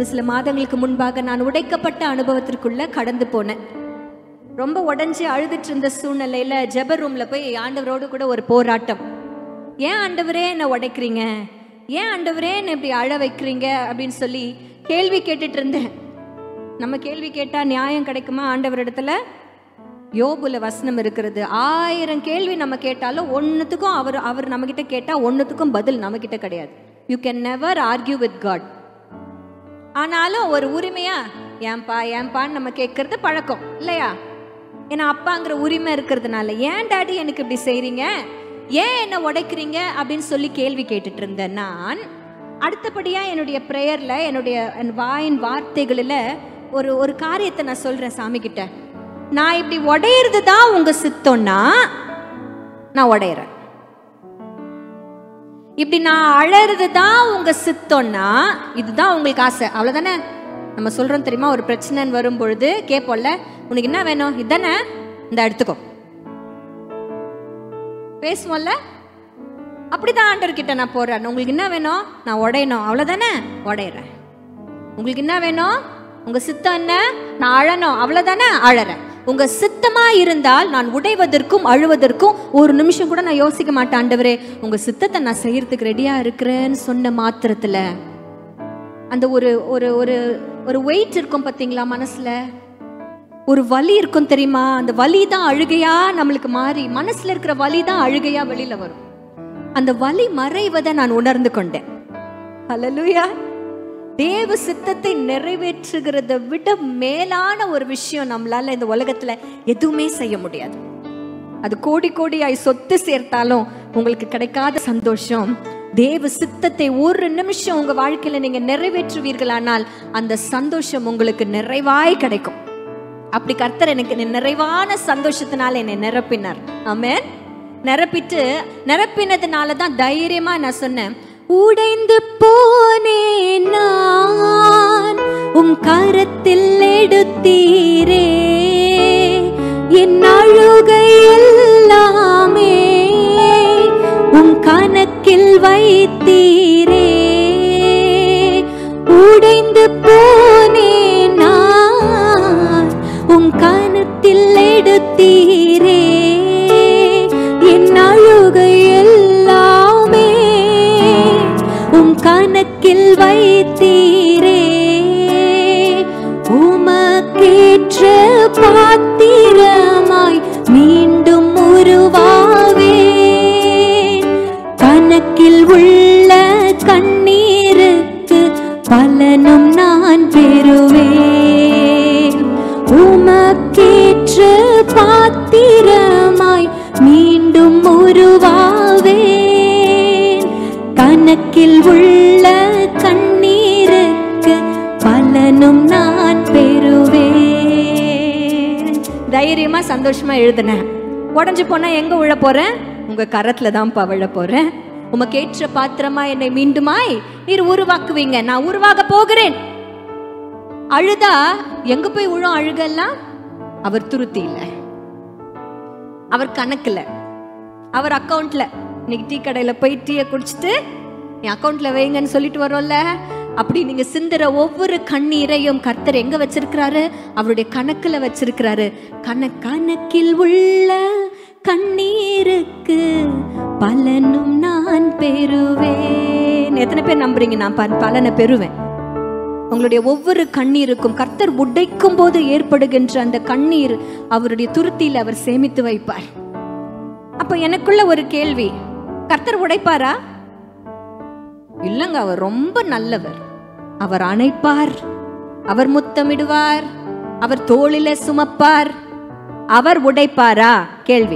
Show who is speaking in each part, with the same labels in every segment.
Speaker 1: ஒரு சில மாதங்களுக்கு முன்பாக நான் உடைக்கப்பட்ட அனுபவத்திற்குள்ள கடந்து போனேன் ரொம்ப உடஞ்சி அழுதுட்டு இருந்த சூழ்நிலையில ஜெப ரூம்ல போய் ஆண்டவரோடு கூட ஒரு போராட்டம் ஏன் ஆண்டவரே என்னை உடைக்கிறீங்க ஏன் ஆண்டவரே என்னை இப்படி அழ வைக்கிறீங்க அப்படின்னு சொல்லி கேள்வி கேட்டுட்டு இருந்தேன் நம்ம கேள்வி கேட்டா நியாயம் கிடைக்குமா ஆண்டவர் இடத்துல யோபுல வசனம் இருக்கிறது ஆயிரம் கேள்வி நம்ம கேட்டாலும் ஒன்றுத்துக்கும் அவர் அவர் நம்மக்கிட்ட கேட்டால் ஒன்றுத்துக்கும் பதில் நம்மக்கிட்ட கிடையாது you can never argue with God ஆனாலும் ஒரு உரிமையா ஏன்பா ஏன்பான்னு நம்ம கேட்கறது பழக்கம் இல்லையா ஏன்னா அப்பாங்கிற உரிமை இருக்கிறதுனால ஏன் டாடி எனக்கு இப்படி செய்றீங்க ஏன் என்ன உடைக்கிறீங்க அப்படின்னு சொல்லி கேள்வி கேட்டுட்டு இருந்தேன் நான் அடுத்தபடியா என்னுடைய ப்ரேயர்ல என்னுடைய என் வாயின் வார்த்தைகளில் ஒரு ஒரு காரியத்தை நான் சொல்றேன் சாமி கிட்ட நான் இப்படி உடையிறது தான் உங்க சித்தம்னா நான் உடையிறேன் இப்படி நான் அழறது தான் உங்க சித்தம்னா இதுதான் உங்களுக்கு ஆசை அவ்வளவுதானே நம்ம சொல்றோம் தெரியுமா ஒரு பிரச்சனைன்னு வரும் பொழுது கேட்போம்ல உனக்கு என்ன வேணும் இதானே இந்த எடுத்துக்கோ பேசுவோம்ல அப்படிதான் ஆண்டவர் கிட்ட நான் போறேன் உங்களுக்கு என்ன வேணும் நான் உடையணும் அவ்வளவுதானே உடையிறேன் உங்களுக்கு என்ன வேணும் உங்க சித்தம் என்ன நான் அழணும் அவ்வளவுதானே அழறேன் உங்க சித்தமா இருந்தால் நான் உடைவதற்கும் அழுவதற்கும் ஒரு நிமிஷம் கூட நான் யோசிக்க மாட்டேன் ஆண்டவரே உங்க சித்தத்தை நான் செய்யறதுக்கு ரெடியா இருக்கிறேன்னு சொன்ன மாத்திரத்துல அந்த ஒரு ஒரு ஒரு ஒரு வெயிட் இருக்கும் பாத்தீங்களா மனசுல ஒரு வலி இருக்கும் தெரியுமா அந்த வலி தான் அழுகையா நம்மளுக்கு மாறி மனசுல இருக்கிற வலி தான் அழுகையா வெளியில வரும் அந்த வலி மறைவதை நான் உணர்ந்து கொண்டேன் ஹalleluya தேவ சித்தத்தை நிறைவேற்றுகிறத விட மேலான ஒரு விஷயம் நம்மளால இந்த உலகத்துல எதுவுமே செய்ய முடியாது அது கோடி கோடியாய் சொத்து சேர்த்தாலும் உங்களுக்கு கிடைக்காத சந்தோஷம் தேவ சித்தத்தை ஒரு நிமிஷம் உங்க வாழ்க்கையில நீங்க நிறைவேற்றுவீர்களானால் அந்த சந்தோஷம் உங்களுக்கு நிறைவாய் கிடைக்கும் அப்படி கர்த்தர் எனக்கு நிறைவான சந்தோஷத்தினால என்னை நிரப்பினார் ஆமென் நிரப்பிட்டு நிரப்பினதுனால தான் தைரியமா நான் சொன்னேன் உடைந்து போனேன் நான் உம் கரத்தில் எடுத்தீரே என் அழுகை எல்லாமே உம் கணக்கில் வைத்தீரே உடைந்து போனேன் நான் உம் கணத்தில் எடுத்தீரே என் அழுகை எல்லாமே உம் கணக்கில் வைத்தீரே உமக்கேற்ற பாத்திரமாய் மீண்டும் உருவாவேன் கணக்கில் உள்ள கண்ணீருக்கு பலனும் நான் பெறுவேன் உமக்கேற்ற பாத்திரமாய் மீண்டும் உருவாவேன் கணக்கில் உள்ள கண்ணீருக்கு பலனும் நான் பெறுவேன் தைரியமா சந்தோஷமா எழுதுனேன் உடஞ்சு போனா எங்க விழ போறேன் உங்க கரத்துல தான்ப்பா விழ போறேன் உமக்கு ஏற்ற பாத்திரமா என்னை மீண்டுமாய் நீர் உருவாக்குவீங்க நான் உருவாக போகிறேன் அழுதா எங்க போய் விழும் அழுகெல்லாம் அவர் துருத்தி இல்லை அவர் கணக்குல அவர் அக்கவுண்ட்ல இன்னைக்கு டீ கடையில போய் டீயை குடிச்சிட்டு என் அக்கவுண்ட்ல வைங்கன்னு சொல்லிட்டு வரோம்ல அப்படி நீங்க சிந்துற ஒவ்வொரு கண்ணீரையும் கர்த்தர் எங்க வச்சிருக்கிறாரு அவருடைய கணக்குல வச்சிருக்கிறாரு கண கணக்கில் உள்ள கண்ணீருக்கு பலனும் நான் பெறுவேன் எத்தனை பேர் நம்புறீங்க நான் ப- பலனை பெறுவேன் உங்களுடைய ஒவ்வொரு கண்ணீருக்கும் கர்த்தர் உடைக்கும் போது ஏற்படுகின்ற அந்த கண்ணீர் அவருடைய துருத்தியில் அவர் சேமித்து வைப்பார் அப்ப எனக்குள்ள ஒரு கேள்வி கர்த்தர் உடைப்பாரா இல்லங்க அவர் ரொம்ப நல்லவர் அவர் அணைப்பார் அவர் முத்தமிடுவார் அவர் தோளில சுமப்பார் அவர் உடைப்பாரா கேள்வி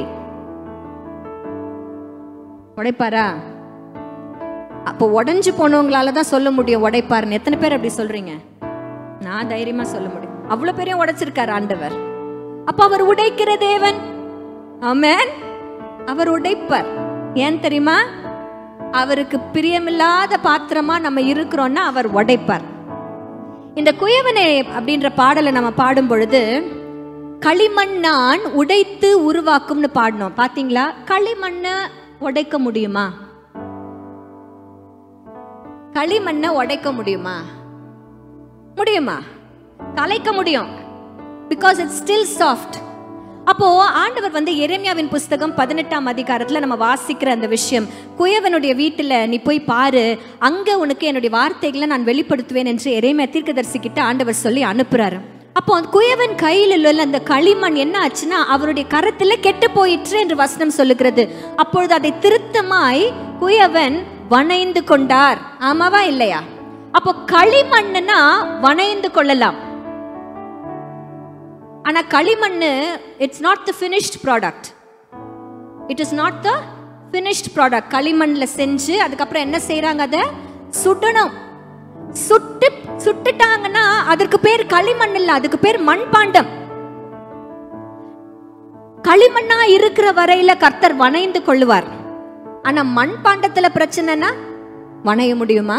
Speaker 1: உடைப்பாரா அப்போ உடைஞ்சு போனவங்களால தான் சொல்ல முடியும் உடைப்பாருன்னு எத்தனை பேர் அப்படி சொல்றீங்க நான் தைரியமா சொல்ல முடியும் அவ்வளவு பேரையும் உடைச்சிருக்காரு ஆண்டவர் அப்ப அவர் உடைக்கிற தேவன் ஆமென் அவர் உடைப்பார் ஏன் தெரியுமா அவருக்கு பிரியமில்லாத பாத்திரமா நம்ம இருக்கிறோம்னா அவர் உடைப்பார் இந்த குயவனே அப்படின்ற பாடலை நம்ம பாடும் பொழுது களிமண்ணான் உடைத்து உருவாக்கும்னு பாடினோம் பாத்தீங்களா களிமண்ணை உடைக்க முடியுமா களிமண்ணை உடைக்க முடியுமா முடியுமா கலைக்க முடியும் பிகாஸ் இட்ஸ் ஸ்டில் சாஃப்ட் அப்போ ஆண்டவர் வந்து எரேமியாவின் புஸ்தகம் பதினெட்டாம் அதிகாரத்துல நம்ம வாசிக்கிற அந்த விஷயம் குயவனுடைய வீட்டுல நீ போய் பாரு அங்க உனக்கு என்னுடைய வார்த்தைகளை நான் வெளிப்படுத்துவேன் என்று எரேமியா தீர்க்கதரிசி கிட்ட ஆண்டவர் சொல்லி அனுப்புறாரு அப்போ அந்த குயவன் கையில் உள்ள அந்த களிமண் என்ன ஆச்சுன்னா அவருடைய கரத்துல கெட்டு போயிற்று என்று வசனம் சொல்லுகிறது அப்பொழுது அதை திருத்தமாய் குயவன் வணைந்து கொண்டார் ஆமாவா இல்லையா அப்போ களிமண்ணுனா வணைந்து கொள்ளலாம் ஆனா களிமண்ணு it's not the finished product it is not the finished product களிமண்ணில் செஞ்சு அதுக்கப்புறம் என்ன செய்றாங்க அதை சுடணும் சுட்டு சுட்டுட்டாங்கன்னா அதற்கு பேர் களிமண் இல்ல அதுக்கு பேர் மண்பாண்டம் களிமண்ணா இருக்கிற வரையில கர்த்தர் வணைந்து கொள்ளுவார் ஆனா மண்பாண்டத்துல பிரச்சனைனா வணைய முடியுமா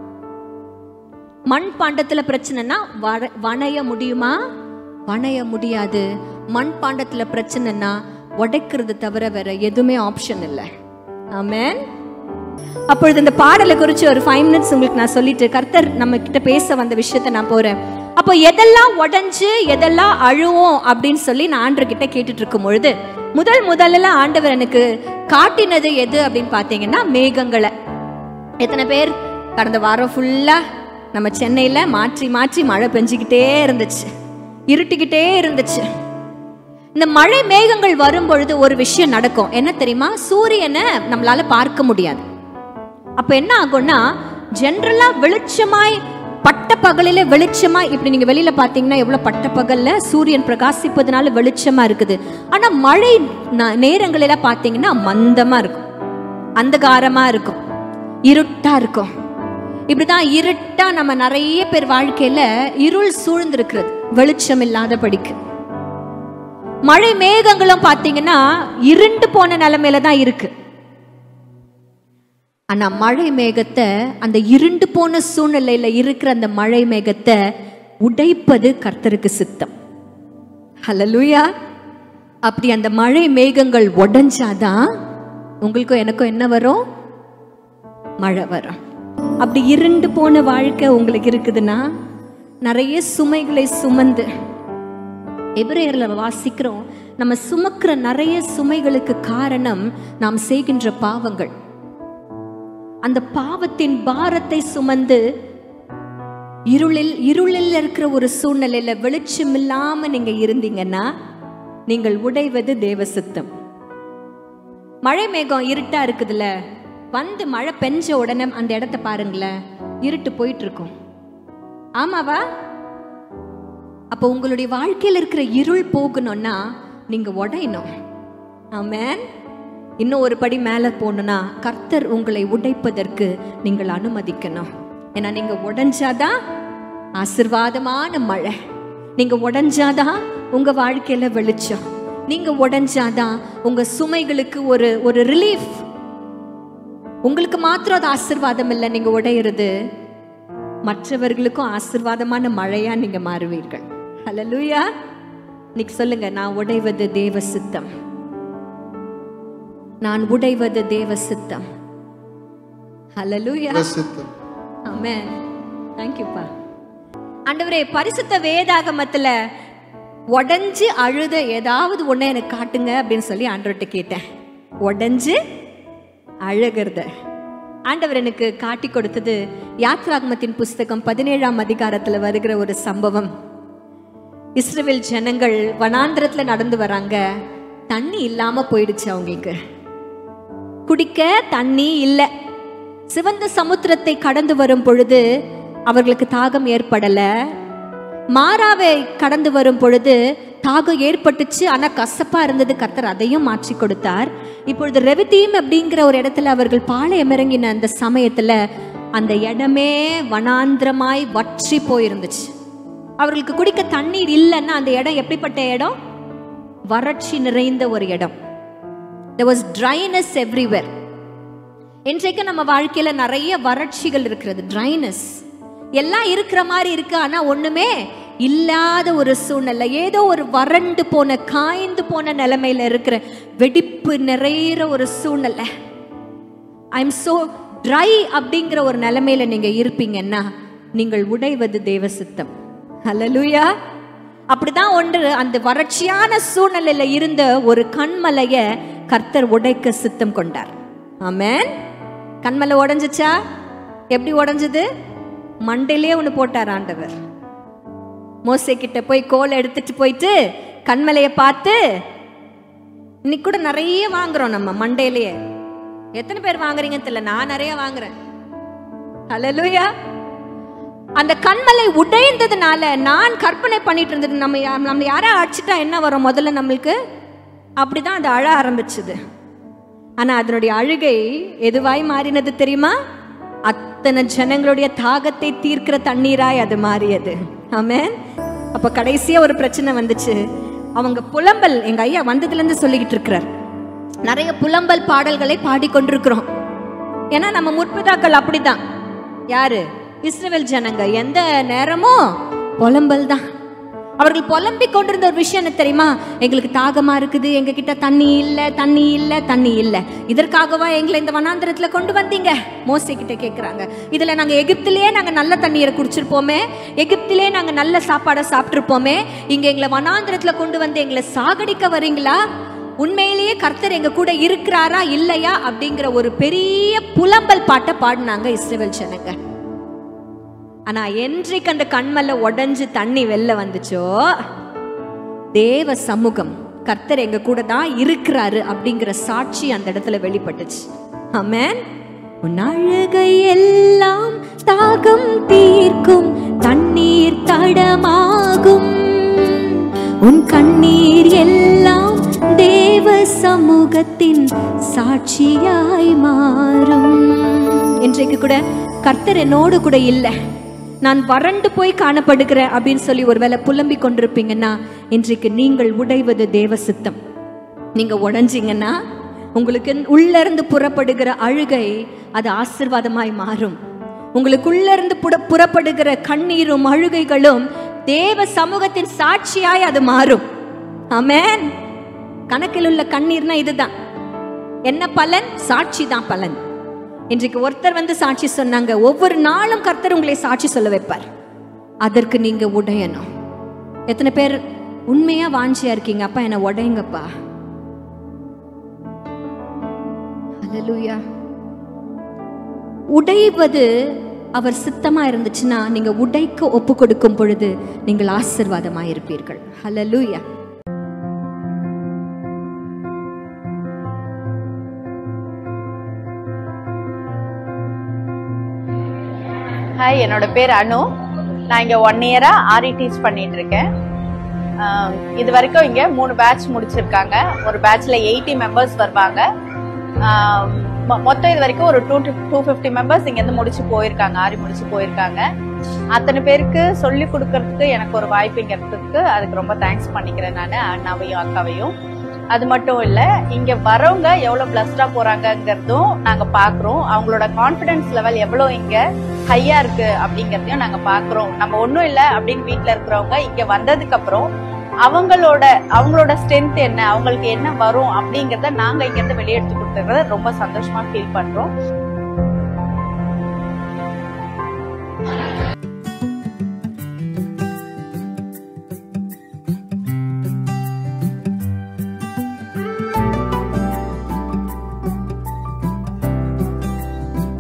Speaker 1: மண் பாண்டத்துல பிரச்சனைனா வர- வணைய முடியுமா வணைய முடியாது மண் பாண்டத்துல பிரச்சனைனா உடைக்கிறது தவிர வேற எதுவுமே ஆப்ஷன் இல்லை ஆமென் அப்பொழுது இந்த பாடலை குறித்து ஒரு ஃபைவ் மினிட்ஸ் உங்களுக்கு நான் சொல்லிட்டு கர்த்தர் நம்ம கிட்ட பேச வந்த விஷயத்தை நான் போறேன் அப்போ எதெல்லாம் உடைஞ்சு எதெல்லாம் அழுவோம் அப்படின்னு சொல்லி நான் ஆண்டவர் கிட்ட கேட்டுட்டு இருக்கும் பொழுது முதல் முதல்ல ஆண்டவர் எனக்கு காட்டினது எது அப்படின்னு பார்த்தீங்கன்னா மேகங்களை எத்தனை பேர் கடந்த வாரம் ஃபுல்லா நம்ம சென்னையில மாற்றி மாற்றி மழை பெஞ்சுக்கிட்டே இருந்துச்சு இருட்டிக்கிட்டே இருந்துச்சு இந்த மழை மேகங்கள் வரும் பொழுது ஒரு விஷயம் நடக்கும் என்ன தெரியுமா சூரியனை நம்மளால பார்க்க முடியாது அப்ப என்ன ஆகும்னா ஜென்ரலா வெளிச்சமாய் பட்ட பகலிலே வெளிச்சமா இப்படி நீங்க வெளியில பாத்தீங்கன்னா எவ்வளவு பட்ட பகல்ல சூரியன் பிரகாசிப்பதனால வெளிச்சமா இருக்குது ஆனா மழை ந- நேரங்களில பாத்தீங்கன்னா மந்தமா இருக்கும் அந்தகாரமா இருக்கும் இருட்டா இருக்கும் இப்படிதான் இருட்டா நம்ம நிறைய பேர் வாழ்க்கையில இருள் சூழ்ந்திருக்கிறது வெளிச்சம் இல்லாத படிக்கு மழை மேகங்களும் பாத்தீங்கன்னா இருண்டு போன நிலைமையில தான் இருக்கு ஆனா மழை மேகத்தை அந்த இருண்டு போன சூழ்நிலையில இருக்கிற அந்த மழை மேகத்தை உடைப்பது கர்த்தருக்கு சித்தம் ஹalleluya அப்படி அந்த மழை மேகங்கள் உடைஞ்சாதான் உங்களுக்கும் எனக்கும் என்ன வரும் மழை வரும் அப்படி இருண்டு போன வாழ்க்கை உங்களுக்கு இருக்குதுன்னா நிறைய சுமைகளை சுமந்து எபிரேயர்ல வாசிக்கிறோம் நம்ம சுமக்கிற நிறைய சுமைகளுக்கு காரணம் நாம் செய்கின்ற பாவங்கள் அந்த பாவத்தின் பாரத்தை சுமந்து இருளில் இருளில் இருக்கிற ஒரு சூழ்நிலையில வெளிச்சம் இல்லாம நீங்க இருந்தீங்கன்னா நீங்கள் உடைவது தேவ சித்தம் மழை மேகம் இருட்டா இருக்குதுல்ல வந்து மழை பெஞ்ச உடனே அந்த இடத்த பாருங்களேன் இருட்டு போயிட்டு இருக்கும் ஆமாவா அப்போ உங்களுடைய வாழ்க்கையில் இருக்கிற இருள் போகணும்னா நீங்க உடையணும் ஆமென் இன்னும் ஒரு படி மேலே போகணும்னா கர்த்தர் உங்களை உடைப்பதற்கு நீங்கள் அனுமதிக்கணும் ஏன்னா நீங்க உடைஞ்சாதான் ஆசிர்வாதமான மழை நீங்க உடைஞ்சாதான் உங்க வாழ்க்கையில வெளிச்சம் நீங்க உடைஞ்சாதான் உங்க சுமைகளுக்கு ஒரு ஒரு ரிலீஃப் உங்களுக்கு மாத்திரம் அது ஆசிர்வாதம் இல்லை நீங்க உடையிறது மற்றவர்களுக்கும் ஆசிர்வாதமான மழையா நீங்க மாறுவீர்கள் ஹalleluya இன்னைக்கு சொல்லுங்க நான் உடைவது தேவ சித்தம் நான் உடைவது தேவ சித்தம் ஹalleluya
Speaker 2: சித்தம்
Speaker 1: ஆமென் தேங்க் யூப்பா ஆண்டவரே பரிசுத்த வேதாகமத்துல உடைஞ்சு அழுத ஏதாவது ஒண்ணு எனக்கு காட்டுங்க அப்படின்னு சொல்லி ஆண்டவர்கிட்ட கேட்டேன் உடைஞ்சு அழுகிறத ஆண்டவர் எனக்கு காட்டி கொடுத்தது யாத்ராகமத்தின் புஸ்தகம் பதினேழாம் அதிகாரத்துல வருகிற ஒரு சம்பவம் இஸ்ரவேல் ஜனங்கள் வனாந்திரத்துல நடந்து வராங்க தண்ணி இல்லாம போயிடுச்சு அவங்களுக்கு குடிக்க தண்ணி இல்லை சிவந்த சமுத்திரத்தை கடந்து வரும் பொழுது அவர்களுக்கு தாகம் ஏற்படல மாறாவை கடந்து வரும் பொழுது தாகம் ஏற்பட்டுச்சு ஆனா கசப்பா இருந்தது கர்த்தர் அதையும் மாற்றி கொடுத்தார் இப்பொழுது ரெவித்தீம் அப்படிங்கிற ஒரு இடத்துல அவர்கள் பாளையம் இறங்கின அந்த சமயத்துல அந்த இடமே வனாந்திரமாய் வற்றி போயிருந்துச்சு அவர்களுக்கு குடிக்க தண்ணீர் இல்லைன்னா அந்த இடம் எப்படிப்பட்ட இடம் வறட்சி நிறைந்த ஒரு இடம் there was dryness everywhere இன்றைக்கு நம்ம வாழ்க்கையில நிறைய வறட்சிகள் இருக்கிறது ட்ரைனஸ் எல்லாம் இருக்கிற மாதிரி இருக்கு ஆனா ஒண்ணுமே இல்லாத ஒரு சூழ்நிலை ஏதோ ஒரு வறண்டு போன காய்ந்து போன நிலைமையில இருக்கிற வெடிப்பு நிறையிற ஒரு சூழ்நிலை ஐ எம் so ட்ரை அப்படிங்கிற ஒரு நிலைமையில நீங்க இருப்பீங்கன்னா நீங்கள் உடைவது தேவ சித்தம் ஹalleluya அப்படிதான் ஒன்று அந்த வறட்சியான சூழ்நிலையில இருந்த ஒரு கண்மலைய கர்த்தர் உடைக்க சித்தம் கொண்டார் ஆமென் கண்மலை உடைஞ்சுச்சா எப்படி உடைஞ்சது மண்டையிலே ஒன்று போட்டார் ஆண்டவர் மோசே கிட்ட போய் கோலை எடுத்துட்டு போயிட்டு கண்மலையை பார்த்து இன்னைக்கு கூட நிறைய வாங்குறோம் நம்ம மண்டையிலேயே எத்தனை பேர் வாங்குறீங்கன்னு தெரியல நான் நிறைய வாங்குறேன் ஹalleluya அந்த கண்மலை உடைந்ததுனால நான் கற்பனை பண்ணிட்டு இருந்தது நம்ம யா- நம்ம யாரா அடிச்சிட்டா என்ன வரும் முதல்ல நம்மளுக்கு அப்படிதான் அது அழ ஆரம்பிச்சது ஆனா அதனுடைய அழுகை எதுவாய் மாறினது தெரியுமா அத்தனை ஜனங்களுடைய தாகத்தை தீர்க்கிற தண்ணீராய் அது மாறியது ஆமென் அப்ப கடைசியா ஒரு பிரச்சனை வந்துச்சு அவங்க புலம்பல் எங்க ஐயா வந்ததுல இருந்து சொல்லிக்கிட்டு இருக்கிறார் நிறைய புலம்பல் பாடல்களை பாடிக்கொண்டிருக்கிறோம் ஏன்னா நம்ம முற்பிதாக்கள் அப்படிதான் யாரு இஸ்ரவேல் ஜனங்க எந்த நேரமும் புலம்பல் தான் அவர்கள் புலம்பிக் கொண்டிருந்த ஒரு விஷயம் என்ன தெரியுமா எங்களுக்கு தாகமா இருக்குது எங்க கிட்ட தண்ணி இல்ல தண்ணி இல்ல தண்ணி இல்ல இதற்காகவா எங்களை இந்த வனாந்திரத்துல கொண்டு வந்தீங்க மோசே கிட்ட கேக்குறாங்க இதுல நாங்க எகிப்திலேயே நாங்க நல்ல தண்ணீரை குடிச்சிருப்போமே எகிப்திலே நாங்க நல்ல சாப்பாடை சாப்பிட்டிருப்போமே இங்க எங்களை வனாந்திரத்துல கொண்டு வந்து எங்களை சாகடிக்க வரீங்களா உண்மையிலேயே கர்த்தர் எங்க கூட இருக்கிறாரா இல்லையா அப்படிங்கிற ஒரு பெரிய புலம்பல் பாட்டை பாடினாங்க இஸ்ரவேல் ஜனங்க ஆனா என்றைக்கு அந்த கண்மல்ல உடைஞ்சு தண்ணி வெளில வந்துச்சோ தேவ சமூகம் கர்த்தர் எங்க கூட தான் இருக்கிறாரு அப்படிங்கிற சாட்சி அந்த இடத்துல வெளிப்பட்டுச்சு ஆமென் உன் அழுகை எல்லாம் தாகம் தீர்க்கும் தண்ணீர் தடமாகும் உன் கண்ணீர் எல்லாம் தேவ சமூகத்தின் சாட்சியாய் மாறும் இன்றைக்கு கூட கர்த்தர் என்னோடு கூட இல்லை நான் வறண்டு போய் காணப்படுகிறேன் அப்படின்னு சொல்லி ஒருவேளை புலம்பிக் கொண்டிருப்பீங்கன்னா இன்றைக்கு நீங்கள் உடைவது தேவ சித்தம் நீங்க உடைஞ்சீங்கன்னா உங்களுக்கு உள்ள இருந்து புறப்படுகிற அழுகை அது ஆசிர்வாதமாய் மாறும் உங்களுக்குள்ள இருந்து புட- புறப்படுகிற கண்ணீரும் அழுகைகளும் தேவ சமூகத்தின் சாட்சியாய் அது மாறும் ஆமென் கணக்கில் உள்ள கண்ணீர்னா இதுதான் என்ன பலன் சாட்சி தான் பலன் இன்றைக்கு ஒருத்தர் வந்து சாட்சி சொன்னாங்க ஒவ்வொரு நாளும் கர்த்தர் உங்களை சாட்சி சொல்ல வைப்பார் அதற்கு நீங்க உடையணும் எத்தனை பேர் உண்மையா வாஞ்சியா இருக்கீங்க அப்பா என்ன உடையுங்கப்பா ஹalleluya உடைவது அவர் சித்தமா இருந்துச்சுன்னா நீங்க உடைக்க ஒப்பு கொடுக்கும் பொழுது நீங்கள் ஆசிர்வாதமா இருப்பீர்கள் ஹalleluya
Speaker 2: ஹாய் என்னோட பேர் அனு நான் இங்க ஒன் இயரா ஆரி டீச் பண்ணிட்டு இருக்கேன் ஆம், இது வரைக்கும் இங்க மூணு பேட்ச் முடிச்சிருக்காங்க ஒரு பேட்ச்ல எயிட்டி மெம்பர்ஸ் வருவாங்க ஆம், மொ- மொத்தம் இது வரைக்கும் ஒரு டூ டூ ஃபிஃப்டி மெம்பர்ஸ் இங்க இருந்து முடிச்சு போயிருக்காங்க ஆரி முடிச்சு போயிருக்காங்க அத்தனை பேருக்கு சொல்லி கொடுக்கறதுக்கு எனக்கு ஒரு வாய்ப்பு இங்க இருக்கிறதுக்கு அதுக்கு ரொம்ப தேங்க்ஸ் பண்ணிக்கிறேன் நான் அண்ணாவையும் அக்காவையும் அது மட்டும் இல்ல இங்க வரவங்க எவ்வளவு பிளஸ்டா போறாங்கங்கிறதும் நாங்க பாக்குறோம் அவங்களோட கான்பிடன்ஸ் லெவல் எவ்வளவு இங்க ஹையா இருக்கு அப்படிங்கறதையும் நாங்க பாக்குறோம் நம்ம ஒண்ணும் இல்ல அப்படின்னு வீட்ல இருக்கிறவங்க இங்க வந்ததுக்கு அப்புறம் அவங்களோட அவங்களோட ஸ்ட்ரென்த் என்ன அவங்களுக்கு என்ன வரும் அப்படிங்கறத நாங்க இங்க இருந்து வெளியெடுத்து கொடுத்துறத ரொம்ப சந்தோஷமா ஃபீல் பண்றோம்